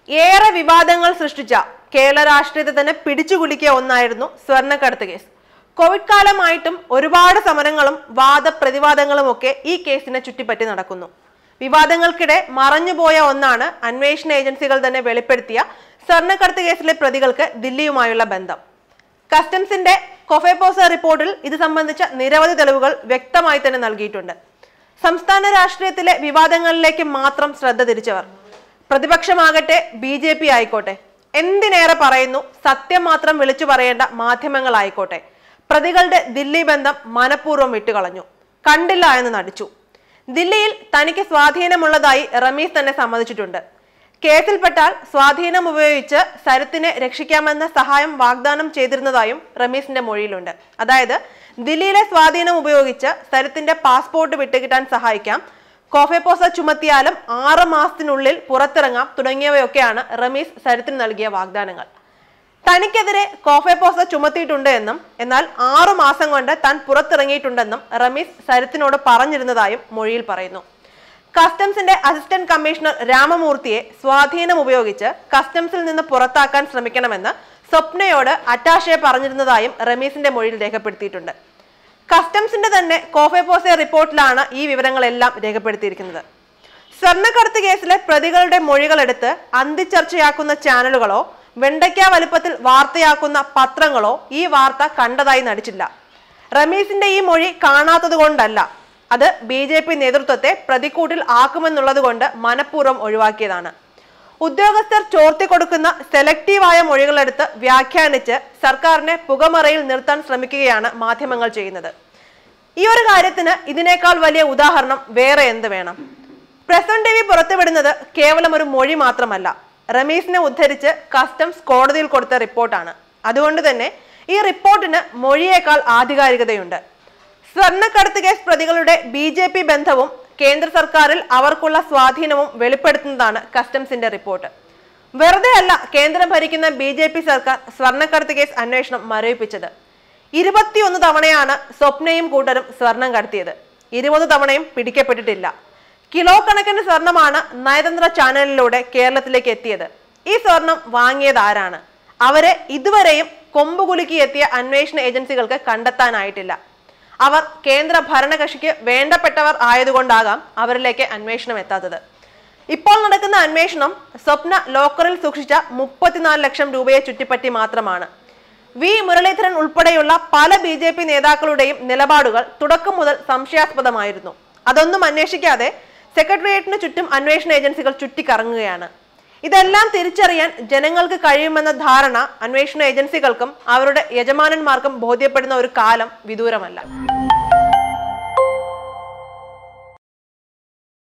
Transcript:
ഏറെ വിവാദങ്ങൾ സൃഷ്ടിച്ച കേരള രാഷ്ട്രീയത്തെ തന്നെ പിടിച്ചുകുലുക്കിയ ഒന്നായിരുന്നു സ്വർണ്ണക്കടത്ത് കേസ് കോവിഡ് കാലമായിട്ടും ഒരുപാട് സമരങ്ങളും വാദപ്രതിവാദങ്ങളും ഒക്കെ ഈ കേസിനെ ചുറ്റിപ്പറ്റി നടക്കുന്നു വിവാദങ്ങൾക്കിടെ മറഞ്ഞുപോയ ഒന്നാണ് അന്വേഷണ ഏജൻസികൾ തന്നെ വെളിപ്പെടുത്തിയ സ്വർണ്ണക്കടത്ത് കേസിലെ പ്രതികൾക്ക് ദില്ലിയുമായുള്ള ബന്ധം കസ്റ്റംസിന്റെ കൊഫേപ്പോസ റിപ്പോർട്ടിൽ ഇത് സംബന്ധിച്ച നിരവധി തെളിവുകൾ വ്യക്തമായി തന്നെ നൽകിയിട്ടുണ്ട് സംസ്ഥാന രാഷ്ട്രീയത്തിലെ വിവാദങ്ങളിലേക്ക് മാത്രം ശ്രദ്ധ തിരിച്ചവർ പ്രതിപക്ഷമാകട്ടെ ബി ജെ പി ആയിക്കോട്ടെ എന്തിനേറെ പറയുന്നു സത്യം മാത്രം വിളിച്ചു പറയേണ്ട മാധ്യമങ്ങളായിക്കോട്ടെ പ്രതികളുടെ ദില്ലി ബന്ധം മനഃപൂർവ്വം വിട്ടുകളഞ്ഞു കണ്ടില്ല എന്ന് നടിച്ചു ദില്ലിയിൽ തനിക്ക് സ്വാധീനമുള്ളതായി റമീസ് തന്നെ സമ്മതിച്ചിട്ടുണ്ട് കേസിൽപ്പെട്ടാൽ സ്വാധീനം ഉപയോഗിച്ച് സരിത്തിനെ രക്ഷിക്കാമെന്ന സഹായം വാഗ്ദാനം ചെയ്തിരുന്നതായും റമീസിന്റെ മൊഴിയിലുണ്ട് അതായത് ദില്ലിയിലെ സ്വാധീനം ഉപയോഗിച്ച് സരിത്തിന്റെ പാസ്പോർട്ട് വിട്ടുകിട്ടാൻ സഹായിക്കാം കോഫെപ്പോസ ചുമത്തിയാലും ആറ് മാസത്തിനുള്ളിൽ പുറത്തിറങ്ങാം തുടങ്ങിയവയൊക്കെയാണ് റമീസ് സരിത്തിന് നൽകിയ വാഗ്ദാനങ്ങൾ തനിക്കെതിരെ കോഫെപ്പോസ ചുമത്തിയിട്ടുണ്ട് എന്നും എന്നാൽ ആറു മാസം കൊണ്ട് താൻ പുറത്തിറങ്ങിയിട്ടുണ്ടെന്നും റമീസ് സരിത്തിനോട് പറഞ്ഞിരുന്നതായും മൊഴിയിൽ പറയുന്നു കസ്റ്റംസിന്റെ അസിസ്റ്റന്റ് കമ്മീഷണർ രാമമൂർത്തിയെ സ്വാധീനം ഉപയോഗിച്ച് കസ്റ്റംസിൽ നിന്ന് പുറത്താക്കാൻ ശ്രമിക്കണമെന്ന് സ്വപ്നയോട് അറ്റാഷെ പറഞ്ഞിരുന്നതായും റമീസിന്റെ മൊഴിയിൽ രേഖപ്പെടുത്തിയിട്ടുണ്ട് കസ്റ്റംസിന്റെ തന്നെ കോഫെപ്പോസെ റിപ്പോർട്ടിലാണ് ഈ വിവരങ്ങളെല്ലാം രേഖപ്പെടുത്തിയിരിക്കുന്നത് സ്വർണ്ണക്കടത്ത് കേസിലെ പ്രതികളുടെ മൊഴികളെടുത്ത് അന്തിച്ചർച്ചയാക്കുന്ന ചാനലുകളോ വെണ്ടയ്ക്ക വലുപ്പത്തിൽ വാർത്തയാക്കുന്ന പത്രങ്ങളോ ഈ വാർത്ത കണ്ടതായി നടിച്ചില്ല റമീസിന്റെ ഈ മൊഴി കാണാത്തത് കൊണ്ടല്ല അത് ബി ജെ പി നേതൃത്വത്തെ പ്രതിക്കൂട്ടിൽ ആക്കുമെന്നുള്ളത് കൊണ്ട് മനഃപൂർവ്വം ഒഴിവാക്കിയതാണ് ഉദ്യോഗസ്ഥർ ചോർത്തിക്കൊടുക്കുന്ന സെലക്റ്റീവായ മൊഴികളെടുത്ത് വ്യാഖ്യാനിച്ച് സർക്കാരിനെ പുകമറയിൽ നിർത്താൻ ശ്രമിക്കുകയാണ് മാധ്യമങ്ങൾ ചെയ്യുന്നത് ഈ ഒരു കാര്യത്തിന് ഇതിനേക്കാൾ വലിയ ഉദാഹരണം വേറെ എന്ത് വേണം പ്രസന്റ് ടി വി പുറത്തുവിടുന്നത് കേവലം ഒരു മൊഴി മാത്രമല്ല റമീസിനെ ഉദ്ധരിച്ച് കസ്റ്റംസ് കോടതിയിൽ കൊടുത്ത റിപ്പോർട്ടാണ് അതുകൊണ്ട് തന്നെ ഈ റിപ്പോർട്ടിന് മൊഴിയേക്കാൾ ആധികാരികതയുണ്ട് സ്വർണ്ണക്കടത്ത് കേസ് പ്രതികളുടെ ബി ജെ പി ബന്ധവും കേന്ദ്ര സർക്കാരിൽ അവർക്കുള്ള സ്വാധീനവും വെളിപ്പെടുത്തുന്നതാണ് കസ്റ്റംസിന്റെ റിപ്പോർട്ട് വെറുതെ അല്ല കേന്ദ്രം ഭരിക്കുന്ന ബി ജെ പി സർക്കാർ സ്വർണ്ണക്കടത്ത് കേസ് അന്വേഷണം മരവിപ്പിച്ചത് ഇരുപത്തിയൊന്ന് തവണയാണ് സ്വപ്നയും കൂട്ടരും സ്വർണം കടത്തിയത് ഇരുപത് തവണയും പിടിക്കപ്പെട്ടിട്ടില്ല കിലോ കണക്കിന് സ്വർണമാണ് നയതന്ത്ര ചാനലിലൂടെ കേരളത്തിലേക്ക് എത്തിയത് ഈ സ്വർണം വാങ്ങിയത് ആരാണ് അവരെ ഇതുവരെയും കൊമ്പുകുലുക്കി എത്തിയ അന്വേഷണ ഏജൻസികൾക്ക് കണ്ടെത്താനായിട്ടില്ല അവർ കേന്ദ്ര ഭരണകക്ഷിക്ക് വേണ്ടപ്പെട്ടവർ ആയതുകൊണ്ടാകാം അവരിലേക്ക് അന്വേഷണം എത്താത്തത് ഇപ്പോൾ നടക്കുന്ന അന്വേഷണം സ്വപ്ന ലോക്കറിൽ സൂക്ഷിച്ച മുപ്പത്തിനാല് ലക്ഷം രൂപയെ ചുറ്റിപ്പറ്റി മാത്രമാണ് വി മുരളീധരൻ ഉൾപ്പെടെയുള്ള പല ബി ജെ പി നേതാക്കളുടെയും നിലപാടുകൾ തുടക്കം മുതൽ സംശയാസ്പദമായിരുന്നു അതൊന്നും അന്വേഷിക്കാതെ സെക്രട്ടേറിയറ്റിന് ചുറ്റും അന്വേഷണ ഏജൻസികൾ ചുറ്റിക്കറങ്ങുകയാണ് ഇതെല്ലാം തിരിച്ചറിയാൻ ജനങ്ങൾക്ക് കഴിയുമെന്ന ധാരണ അന്വേഷണ ഏജൻസികൾക്കും അവരുടെ യജമാനന്മാർക്കും ബോധ്യപ്പെടുന്ന ഒരു കാലം വിദൂരമല്ല